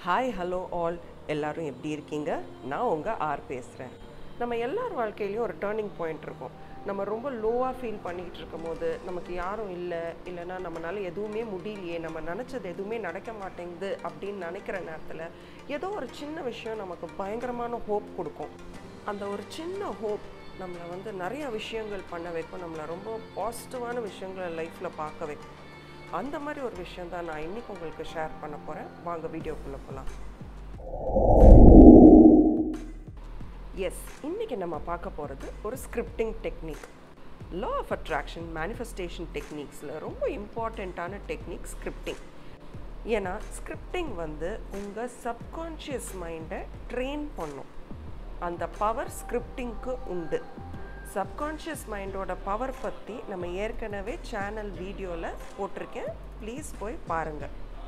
hi hello all எல்லாரும் எப்படி இருக்கீங்க நான் உங்கள் ஆர் பேசுகிறேன் நம்ம எல்லார் வாழ்க்கையிலையும் ஒரு டேர்னிங் பாயிண்ட் இருக்கும் நம்ம ரொம்ப லோவாக ஃபீல் பண்ணிக்கிட்டு இருக்கும் போது நமக்கு யாரும் இல்லை இல்லைன்னா நம்மளால எதுவுமே முடியலையே நம்ம நினச்சது எதுவுமே நடக்க மாட்டேங்குது அப்படின்னு நினைக்கிற நேரத்தில் ஏதோ ஒரு சின்ன விஷயம் நமக்கு பயங்கரமான ஹோப் கொடுக்கும் அந்த ஒரு சின்ன ஹோப் நம்மளை வந்து நிறைய விஷயங்கள் பண்ண வைக்கும் நம்மளை ரொம்ப பாசிட்டிவான விஷயங்களை லைஃப்பில் பார்க்க வைக்கும் அந்த மாதிரி ஒரு விஷயம் தான் நான் இன்னைக்கு உங்களுக்கு ஷேர் பண்ண போகிறேன் வாங்க வீடியோக்குள்ளே போகலாம் எஸ் இன்னைக்கு நம்ம பார்க்க போகிறது ஒரு scripting technique law of attraction manifestation டெக்னிக்ஸில் ரொம்ப இம்பார்ட்டண்ட்டான டெக்னிக் ஸ்கிரிப்டிங் ஏன்னா ஸ்கிரிப்டிங் வந்து உங்கள் சப்கான்ஷியஸ் மைண்டை ட்ரெயின் பண்ணும் அந்த பவர் ஸ்கிரிப்டிங்க்கு உண்டு சப்கான்ஷியஸ் மைண்டோட பவர் பற்றி நம்ம ஏற்கனவே சேனல் வீடியோவில் போட்டிருக்கேன் ப்ளீஸ் போய் பாருங்கள்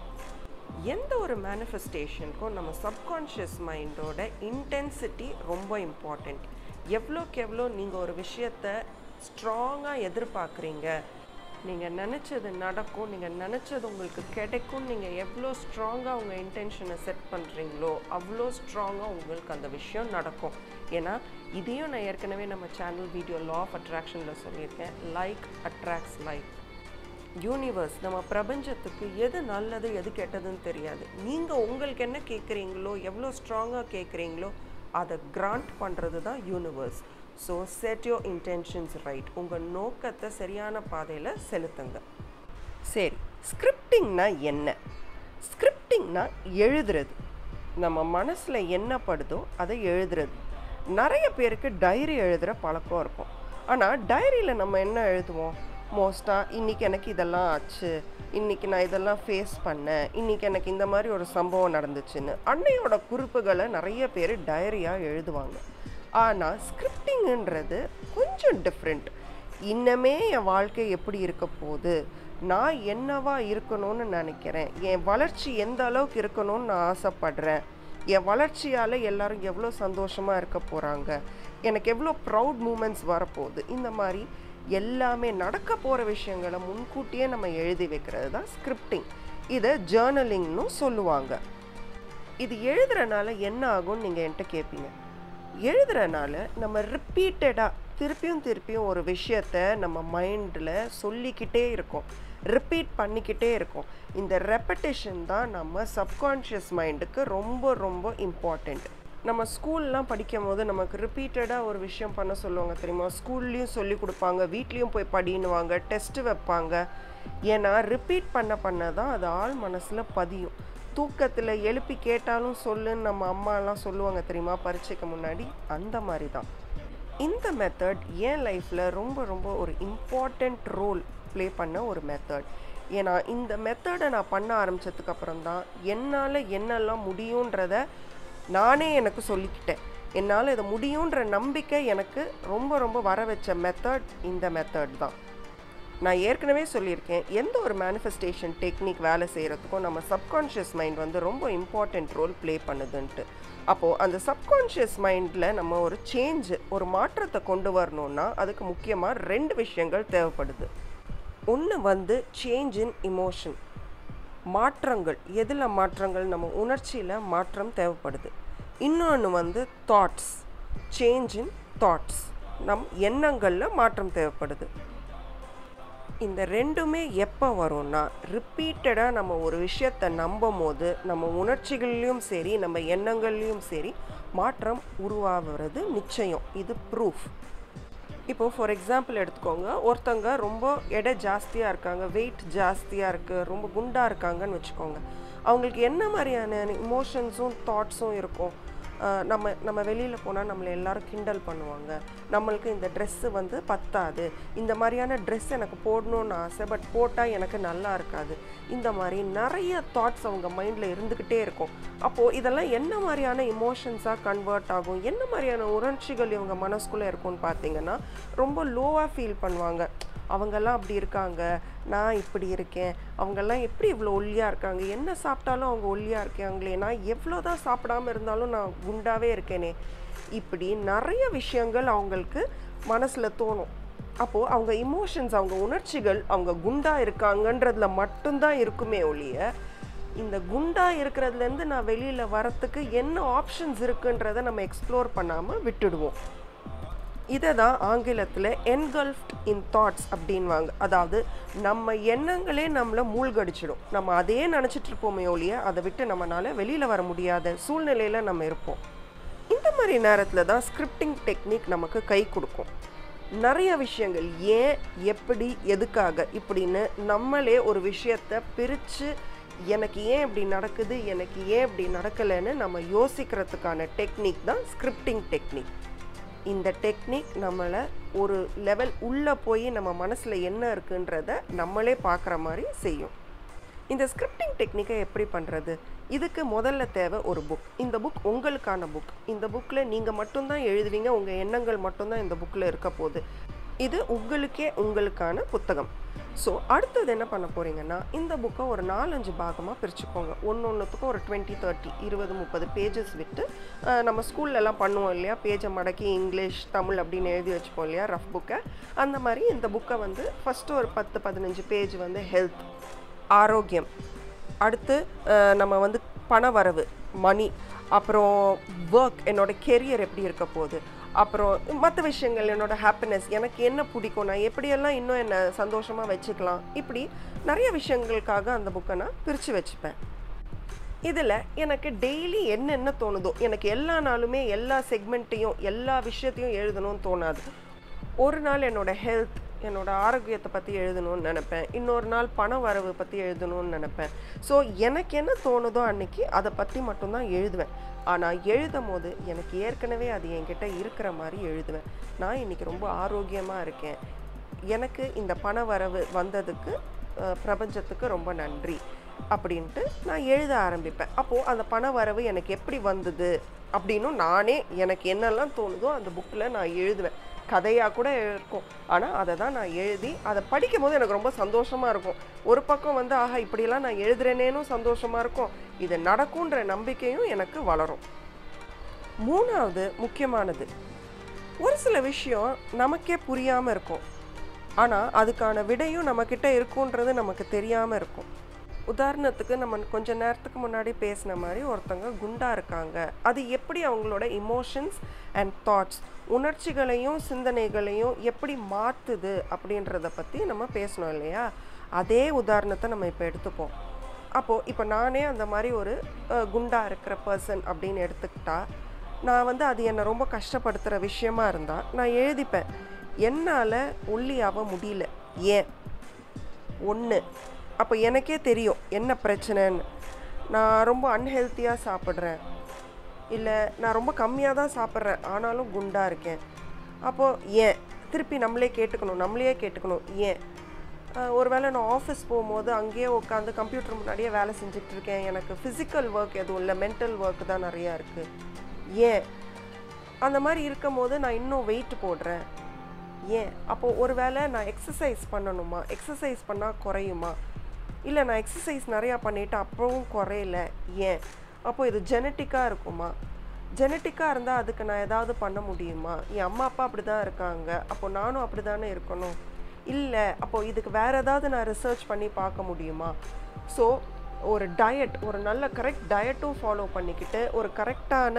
எந்த ஒரு மேனிஃபெஸ்டேஷனுக்கும் நம்ம சப்கான்ஷியஸ் மைண்டோட இன்டென்சிட்டி ரொம்ப இம்பார்ட்டண்ட் எவ்வளோக்கு எவ்வளோ நீங்கள் ஒரு விஷயத்த ஸ்ட்ராங்காக எதிர்பார்க்குறீங்க நீங்கள் நினச்சது நடக்கும் நீங்கள் நினச்சது உங்களுக்கு கிடைக்கும் நீங்கள் எவ்வளோ ஸ்ட்ராங்காக உங்கள் இன்டென்ஷனை செட் பண்ணுறீங்களோ அவ்வளோ ஸ்ட்ராங்காக உங்களுக்கு அந்த விஷயம் நடக்கும் ஏன்னா இதையும் நான் ஏற்கனவே நம்ம சேனல் வீடியோ லா ஆஃப் அட்ராக்ஷனில் சொல்லியிருக்கேன் லைக் அட்ராக்ட்ஸ் லைக் யூனிவர்ஸ் நம்ம பிரபஞ்சத்துக்கு எது நல்லது எது கெட்டதுன்னு தெரியாது நீங்கள் உங்களுக்கு என்ன கேட்குறீங்களோ எவ்வளோ ஸ்ட்ராங்காக கேட்குறீங்களோ அதை கிராண்ட் பண்ணுறது தான் universe so set your intentions right உங்கள் நோக்கத்தை சரியான பாதையில் செலுத்துங்க சரி ஸ்கிரிப்டிங்னா என்ன ஸ்கிரிப்டிங்னா எழுதுறது நம்ம மனசில் என்ன படுதோ அதை எழுதுறது நிறைய பேருக்கு டைரி எழுதுகிற பழக்கம் இருக்கும் ஆனால் டைரியில் நம்ம என்ன எழுதுவோம் மோஸ்ட்டாக இன்றைக்கி எனக்கு இதெல்லாம் ஆச்சு இன்றைக்கி நான் இதெல்லாம் ஃபேஸ் பண்ணேன் இன்றைக்கி எனக்கு இந்த மாதிரி ஒரு சம்பவம் நடந்துச்சுன்னு அன்னையோட குறிப்புகளை நிறைய பேர் டைரியாக எழுதுவாங்க ஆனால் ஸ்கிரிப்டிங்ன்றது கொஞ்சம் டிஃப்ரெண்ட் இன்னமே என் வாழ்க்கை எப்படி இருக்க போகுது நான் என்னவா இருக்கணும்னு நினைக்கிறேன் என் வளர்ச்சி எந்த அளவுக்கு இருக்கணும்னு நான் ஆசைப்படுறேன் என் வளர்ச்சியால் எல்லாரும் எவ்வளோ சந்தோஷமாக இருக்க போகிறாங்க எனக்கு எவ்வளோ ப்ரவுட் மூமெண்ட்ஸ் வரப்போகுது இந்த மாதிரி எல்லாமே நடக்க போகிற விஷயங்களை முன்கூட்டியே நம்ம எழுதி வைக்கிறது தான் ஸ்கிரிப்டிங் இதை ஜேர்னலிங்னு சொல்லுவாங்க இது எழுதுறனால என்ன ஆகும்னு நீங்கள் என்கிட்ட கேட்பீங்க எழுதுறனால நம்ம ரிப்பீட்டடாக திருப்பியும் திருப்பியும் ஒரு விஷயத்த நம்ம மைண்டில் சொல்லிக்கிட்டே இருக்கோம் ரிப்பீட் பண்ணிக்கிட்டே இருக்கோம் இந்த ரெப்படேஷன் தான் நம்ம சப்கான்ஷியஸ் மைண்டுக்கு ரொம்ப ரொம்ப இம்பார்ட்டண்ட் நம்ம ஸ்கூல்லாம் படிக்கும் போது நமக்கு ரிப்பீட்டடாக ஒரு விஷயம் பண்ண சொல்லுவாங்க தெரியுமா ஸ்கூல்லையும் சொல்லி கொடுப்பாங்க வீட்லேயும் போய் படின்னுவாங்க டெஸ்ட்டு வைப்பாங்க ஏன்னா ரிப்பீட் பண்ண பண்ண தான் அது ஆள் மனசில் பதியும் தூக்கத்தில் எழுப்பி கேட்டாலும் சொல்லுன்னு நம்ம அம்மாலாம் சொல்லுவாங்க தெரியுமா பரீட்சைக்கு முன்னாடி அந்த மாதிரி தான் இந்த மெத்தட் என் லைஃப்பில் ரொம்ப ரொம்ப ஒரு இம்பார்ட்டண்ட் ரோல் ப்ளே பண்ண ஒரு மெத்தட் ஏன்னா இந்த மெத்தடை நான் பண்ண ஆரம்பித்ததுக்கப்புறம் தான் என்னால் என்னெல்லாம் முடியுன்றத நானே எனக்கு சொல்லிக்கிட்டேன் என்னால் இதை முடியுன்ற நம்பிக்கை எனக்கு ரொம்ப ரொம்ப வர வச்ச மெத்தட் இந்த மெத்தட் தான் நான் ஏற்கனவே சொல்லியிருக்கேன் எந்த ஒரு மேனிஃபெஸ்டேஷன் டெக்னிக் வேலை செய்கிறதுக்கும் நம்ம சப்கான்ஷியஸ் மைண்ட் வந்து ரொம்ப இம்பார்ட்டண்ட் ரோல் ப்ளே பண்ணுதுன்ட்டு அப்போது அந்த சப்கான்ஷியஸ் மைண்டில் நம்ம ஒரு சேஞ்ச் ஒரு மாற்றத்தை கொண்டு வரணும்னா அதுக்கு முக்கியமாக ரெண்டு விஷயங்கள் தேவைப்படுது ஒன்று வந்து சேஞ்ச் இன் இமோஷன் மாற்றங்கள் எதில் மாற்றங்கள் நம்ம உணர்ச்சியில் மாற்றம் தேவைப்படுது இன்னொன்று வந்து தாட்ஸ் சேஞ்ச் இன் தாட்ஸ் நம் எண்ணங்களில் மாற்றம் தேவைப்படுது இந்த ரெண்டுமே எப்போ வரும்னா ரிப்பீட்டடாக நம்ம ஒரு விஷயத்தை நம்பும் போது நம்ம உணர்ச்சிகள்லேயும் சரி நம்ம எண்ணங்கள்லேயும் சரி மாற்றம் உருவாகிறது நிச்சயம் இது ப்ரூஃப் இப்போது ஃபார் எக்ஸாம்பிள் எடுத்துக்கோங்க ஒருத்தங்க ரொம்ப எடை ஜாஸ்தியாக இருக்காங்க வெயிட் ஜாஸ்தியாக இருக்குது ரொம்ப குண்டாக இருக்காங்கன்னு வச்சுக்கோங்க அவங்களுக்கு என்ன மாதிரியான இமோஷன்ஸும் தாட்ஸும் இருக்கும் நம்ம நம்ம வெளியில் போனால் நம்மளை எல்லோரும் கிண்டல் பண்ணுவாங்க நம்மளுக்கு இந்த ட்ரெஸ்ஸு வந்து பத்தாது இந்த மாதிரியான ட்ரெஸ் எனக்கு போடணும்னு ஆசை பட் போட்டால் எனக்கு நல்லா இருக்காது இந்த மாதிரி நிறைய தாட்ஸ் அவங்க மைண்டில் இருந்துக்கிட்டே இருக்கும் அப்போது இதெல்லாம் என்ன மாதிரியான இமோஷன்ஸாக கன்வெர்ட் ஆகும் என்ன மாதிரியான உணர்ச்சிகள் இவங்க மனசுக்குள்ளே இருக்கும்னு பார்த்தீங்கன்னா ரொம்ப லோவாக ஃபீல் பண்ணுவாங்க அவங்கெல்லாம் அப்படி இருக்காங்க நான் இப்படி இருக்கேன் அவங்கெல்லாம் எப்படி இவ்வளோ ஒல்லியாக இருக்காங்க என்ன சாப்பிட்டாலும் அவங்க ஒல்லியாக இருக்காங்களே நான் எவ்வளோ தான் சாப்பிடாம இருந்தாலும் நான் குண்டாவே இருக்கேனே இப்படி நிறைய விஷயங்கள் அவங்களுக்கு மனசில் தோணும் அப்போது அவங்க இமோஷன்ஸ் அவங்க உணர்ச்சிகள் அவங்க குண்டா இருக்காங்கன்றதுல மட்டும்தான் இருக்குமே ஒழிய இந்த குண்டா இருக்கிறதுலேருந்து நான் வெளியில் வரத்துக்கு என்ன ஆப்ஷன்ஸ் இருக்குன்றதை நம்ம எக்ஸ்ப்ளோர் பண்ணாமல் விட்டுடுவோம் இதை தான் ஆங்கிலத்தில் என்கல்ஃப்ட் இன் தாட்ஸ் அப்படின்வாங்க அதாவது நம்ம எண்ணங்களே நம்மளை மூழ்கடிச்சிடும் நம்ம அதே நினச்சிட்டு இருப்போமே ஒழிய அதை விட்டு நம்மளால வெளியில் வர முடியாத சூழ்நிலையில் நம்ம இருப்போம் இந்த மாதிரி நேரத்தில் தான் ஸ்கிரிப்டிங் டெக்னிக் நமக்கு கை கொடுக்கும் நிறைய விஷயங்கள் ஏன் எப்படி எதுக்காக இப்படின்னு நம்மளே ஒரு விஷயத்தை பிரித்து எனக்கு ஏன் இப்படி நடக்குது எனக்கு ஏன் இப்படி நடக்கலைன்னு நம்ம யோசிக்கிறதுக்கான டெக்னிக் தான் ஸ்கிரிப்டிங் டெக்னிக் இந்த டெக்னிக் நம்மளை ஒரு லெவல் உள்ளே போய் நம்ம மனசில் என்ன இருக்குன்றத நம்மளே பார்க்குற மாதிரி செய்யும் இந்த ஸ்கிரிப்டிங் டெக்னிக்கை எப்படி பண்ணுறது இதுக்கு முதல்ல தேவை ஒரு புக் இந்த புக் உங்களுக்கான புக் இந்த புக்கில் நீங்கள் மட்டும்தான் எழுதுவீங்க உங்கள் எண்ணங்கள் மட்டும்தான் இந்த புக்கில் இருக்க போகுது இது உங்களுக்கே உங்களுக்கான புத்தகம் ஸோ அடுத்தது என்ன பண்ண போகிறீங்கன்னா இந்த புக்கை ஒரு நாலஞ்சு பாகமாக பிரிச்சுக்கோங்க ஒன்று ஒன்றுத்துக்கும் ஒரு டுவெண்ட்டி தேர்ட்டி இருபது முப்பது பேஜஸ் விட்டு அஹ், நம்ம ஸ்கூல்லலாம் பண்ணுவோம் இல்லையா பேஜை மடக்கி இங்கிலீஷ் தமிழ் அப்படின்னு எழுதி வச்சுப்போம் இல்லையா ரஃப் புக்கை அந்த மாதிரி இந்த புக்கை வந்து ஃபஸ்ட்டு ஒரு பத்து பதினஞ்சு பேஜ் வந்து ஹெல்த் ஆரோக்கியம் அடுத்து அஹ், நம்ம வந்து பண வரவு மணி அப்புறம் ஒர்க் என்னோட கெரியர் எப்படி இருக்க போகுது அப்புறம் மற்ற விஷயங்கள் என்னோட ஹாப்பினஸ் எனக்கு என்ன பிடிக்கும் நான் எப்படியெல்லாம் இன்னும் என்னை சந்தோஷமாக வச்சுக்கலாம் இப்படி நிறைய விஷயங்களுக்காக அந்த புக்கை நான் பிரித்து வச்சுப்பேன் இதில் எனக்கு டெய்லி என்னென்ன தோணுதோ எனக்கு எல்லா நாளுமே எல்லா செக்மெண்ட்டையும் எல்லா விஷயத்தையும் எழுதணும்னு தோணாது ஒரு நாள் என்னோட ஹெல்த் என்னோட ஆரோக்கியத்தை பற்றி எழுதணும்னு நினைப்பேன் இன்னொரு நாள் பண வரவு பற்றி எழுதணும்னு நினைப்பேன் ஸோ எனக்கு என்ன தோணுதோ அன்னைக்கு அதை பற்றி மட்டும்தான் எழுதுவேன் ஆனால் எழுதும் போது எனக்கு ஏற்கனவே அது என்கிட்ட இருக்கிற மாதிரி எழுதுவேன் நான் இன்னைக்கு ரொம்ப ஆரோக்கியமாக இருக்கேன் எனக்கு இந்த பண வரவு வந்ததுக்கு அஹ், பிரபஞ்சத்துக்கு ரொம்ப நன்றி அப்படின்ட்டு நான் எழுத ஆரம்பிப்பேன் அப்போது அந்த பண வரவு எனக்கு எப்படி வந்தது அப்படின்னும் நானே எனக்கு என்னெல்லாம் தோணுதோ அந்த புக்கில் நான் எழுதுவேன் கதையாக கூட இருக்கும் ஆனால் அதை தான் நான் எழுதி அதை படிக்கும் போது எனக்கு ரொம்ப சந்தோஷமாக இருக்கும் ஒரு பக்கம் வந்து ஆஹா இப்படியெல்லாம் நான் எழுதுறேனேனும் சந்தோஷமாக இருக்கும் இது நடக்குன்ற நம்பிக்கையும் எனக்கு வளரும் மூணாவது முக்கியமானது ஒரு சில விஷயம் நமக்கே புரியாமல் இருக்கும் ஆனால் அதுக்கான விடையும் நம்மக்கிட்ட இருக்குன்றது நமக்கு தெரியாமல் இருக்கும் உதாரணத்துக்கு நம்ம கொஞ்ச நேரத்துக்கு முன்னாடி பேசின மாதிரி ஒருத்தங்க குண்டா இருக்காங்க அது எப்படி அவங்களோட இமோஷன்ஸ் அண்ட் தாட்ஸ் உணர்ச்சிகளையும் சிந்தனைகளையும் எப்படி மாற்றுது அப்படின்றத பற்றி நம்ம பேசணும் இல்லையா அதே உதாரணத்தை நம்ம இப்போ எடுத்துப்போம் அப்போது இப்போ நானே அந்த மாதிரி ஒரு அஹ், குண்டா இருக்கிற பர்சன் அப்படின்னு எடுத்துக்கிட்டா நான் வந்து அது என்னை ரொம்ப கஷ்டப்படுத்துகிற விஷயமா இருந்தால் நான் எழுதிப்பேன் என்னால் ஒல்லியாக முடியல ஏன் ஒன்று அப்போ எனக்கே தெரியும் என்ன பிரச்சனைன்னு நான் ரொம்ப அன்ஹெல்த்தியாக சாப்பிட்றேன் இல்லை நான் ரொம்ப கம்மியாக தான் சாப்பிட்றேன் ஆனாலும் குண்டாக இருக்கேன் அப்போது ஏன் திருப்பி நம்மளே கேட்டுக்கணும் நம்மளையே கேட்டுக்கணும் ஏன் ஆஹ் ஒருவேளை நான் ஆஃபீஸ் போகும்போது அங்கேயே உட்காந்து கம்ப்யூட்டர் முன்னாடியே வேலை செஞ்சுட்டு இருக்கேன் எனக்கு ஃபிசிக்கல் ஒர்க் எதுவும் இல்லை மென்டல் ஒர்க் தான் நிறையா இருக்குது ஏன் அந்த மாதிரி இருக்கும்போது நான் இன்னும் வெயிட் போடுறேன் ஏன் அப்போது ஒருவேளை நான் எக்ஸசைஸ் பண்ணணுமா எக்ஸசைஸ் பண்ணால் குறையுமா இல்லை நான் எக்ஸசைஸ் நிறையா பண்ணிட்டு அப்பவும் குறையல ஏன் அப்போ இது ஜெனட்டிக்காக இருக்குமா ஜெனட்டிக்காக இருந்தால் அதுக்கு நான் ஏதாவது பண்ண முடியுமா என் அம்மா அப்பா அப்படி தான் இருக்காங்க அப்போ நானும் அப்படி தானே இருக்கணும் இல்லை அப்போ இதுக்கு வேறு ஏதாவது நான் ரிசர்ச் பண்ணி பார்க்க முடியுமா ஸோ ஒரு டயட் ஒரு நல்ல கரெக்ட் டயட்டும் ஃபாலோ பண்ணிக்கிட்டு ஒரு கரெக்டான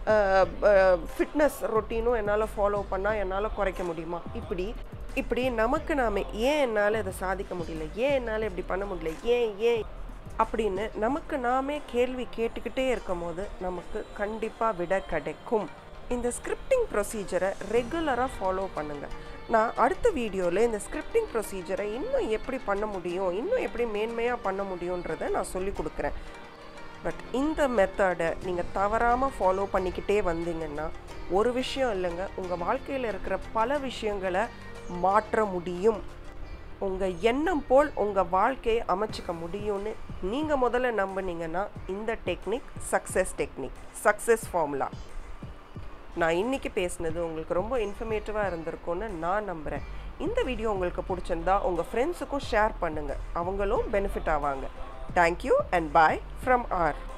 ஃபிட்னஸ் ரொட்டீனும் என்னால் ஃபாலோ பண்ணால் என்னால் குறைக்க முடியுமா இப்படி இப்படி நமக்கு நாம ஏன் என்னால் இதை சாதிக்க முடியல ஏன் என்னால் இப்படி பண்ண முடியல ஏன் ஏன் அப்படின்னு நமக்கு நாமே கேள்வி கேட்டுக்கிட்டே இருக்கும் போது நமக்கு கண்டிப்பாக விட கிடைக்கும் இந்த ஸ்கிரிப்டிங் ப்ரொசீஜரை ரெகுலராக ஃபாலோ பண்ணுங்கள் நான் அடுத்த வீடியோவில் இந்த ஸ்கிரிப்டிங் ப்ரொசீஜரை இன்னும் எப்படி பண்ண முடியும் இன்னும் எப்படி மேன்மையாக பண்ண முடியுன்றதை நான் சொல்லி கொடுக்குறேன் பட் இந்த மெத்தடை நீங்கள் தவறாமல் ஃபாலோ பண்ணிக்கிட்டே வந்தீங்கன்னா ஒரு விஷயம் இல்லைங்க உங்கள் வாழ்க்கையில் இருக்கிற பல விஷயங்களை மாற்ற முடியும் உங்கள் எண்ணம் போல் உங்கள் வாழ்க்கையை அமைச்சிக்க முடியும்னு நீங்கள் முதல்ல நம்புனீங்கன்னா இந்த technique success technique success formula நான் இன்னைக்கு பேசினது உங்களுக்கு ரொம்ப இன்ஃபர்மேட்டிவாக இருந்திருக்கும்னு நான் நம்புகிறேன் இந்த வீடியோ உங்களுக்கு பிடிச்சிருந்தா உங்கள் ஃப்ரெண்ட்ஸுக்கும் ஷேர் பண்ணுங்கள் அவங்களும் பெனிஃபிட் ஆவாங்க thank you and bye from R